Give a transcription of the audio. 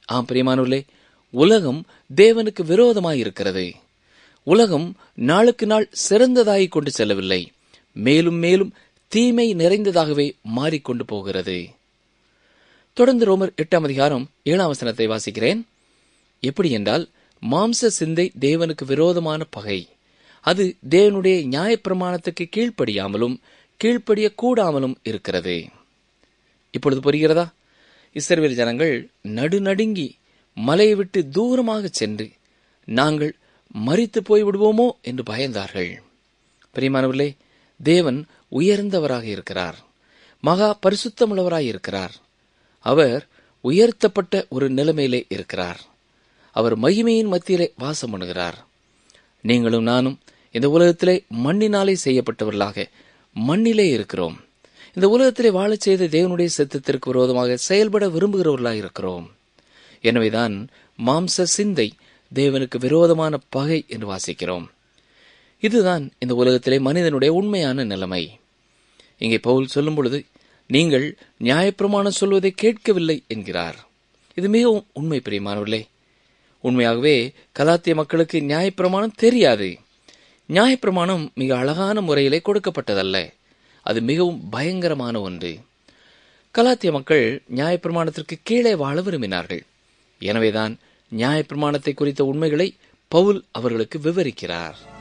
ஆம் பிரியமானவர்களே உலகம் தேவனுக்கு விரோதமாய் இருக்கிறது உலகம் நாளுக்கு நாள் சிறந்ததாகிக் கொண்டு செல்லவில்லை மேலும் மேலும் தீமை நிறைந்ததாகவே மாறிக்கொண்டு போகிறது தொடர்ந்து ரோமர் எட்டாம் அதிகாரம் ஏழாம் வசனத்தை வாசிக்கிறேன் எப்படி என்றால் மாம்ச சிந்தை தேவனுக்கு விரோதமான பகை அது தேவனுடைய நியாயப்பிரமாணத்துக்கு கீழ்ப்படியாமலும் கீழ்ப்படிய கூடாமலும் இருக்கிறது இப்பொழுது புரிகிறதா இஸ்ரவேல் ஜனங்கள் நடுநடுங்கி மலையை விட்டு தூரமாக சென்று நாங்கள் மறித்து போய் விடுவோமோ என்று பயந்தார்கள் பிரியமானவர்களே தேவன் உயர்ந்தவராக இருக்கிறார் மகா பரிசுத்தமுள்ளவராய் இருக்கிறார் அவர் உயர்த்தப்பட்ட ஒரு நிலைமையிலே இருக்கிறார் அவர் மகிமையின் மத்தியிலே வாசம் பண்ணுகிறார் நீங்களும் நானும் இந்த உலகத்திலே மண்ணினாலே செய்யப்பட்டவர்களாக மண்ணிலே இருக்கிறோம் இந்த உலகத்திலே வாழச் செய்த தேவனுடைய சித்தத்திற்கு விரோதமாக செயல்பட விரும்புகிறவர்களாக இருக்கிறோம் எனவேதான் மாம்ச சிந்தை தேவனுக்கு விரோதமான பகை என்று வாசிக்கிறோம் இதுதான் இந்த உலகத்திலே மனிதனுடைய உண்மையான நிலைமை இங்கே பவுல் சொல்லும் பொழுது நீங்கள் நியாயப்பிரமாணம் சொல்வதை கேட்கவில்லை என்கிறார் இது மிகவும் உண்மை பிரியமானவர்களே உண்மையாகவே கலாத்திய மக்களுக்கு நியாயப்பிரமாணம் தெரியாது நியாயப்பிரமாணம் மிக அழகான முறையிலே கொடுக்கப்பட்டதல்ல அது மிகவும் பயங்கரமான ஒன்று கலாத்திய மக்கள் நியாயப்பிரமாணத்திற்கு கீழே வாழ விரும்பினார்கள் எனவேதான் நியாயப்பிரமாணத்தை குறித்த உண்மைகளை பவுல் அவர்களுக்கு விவரிக்கிறார்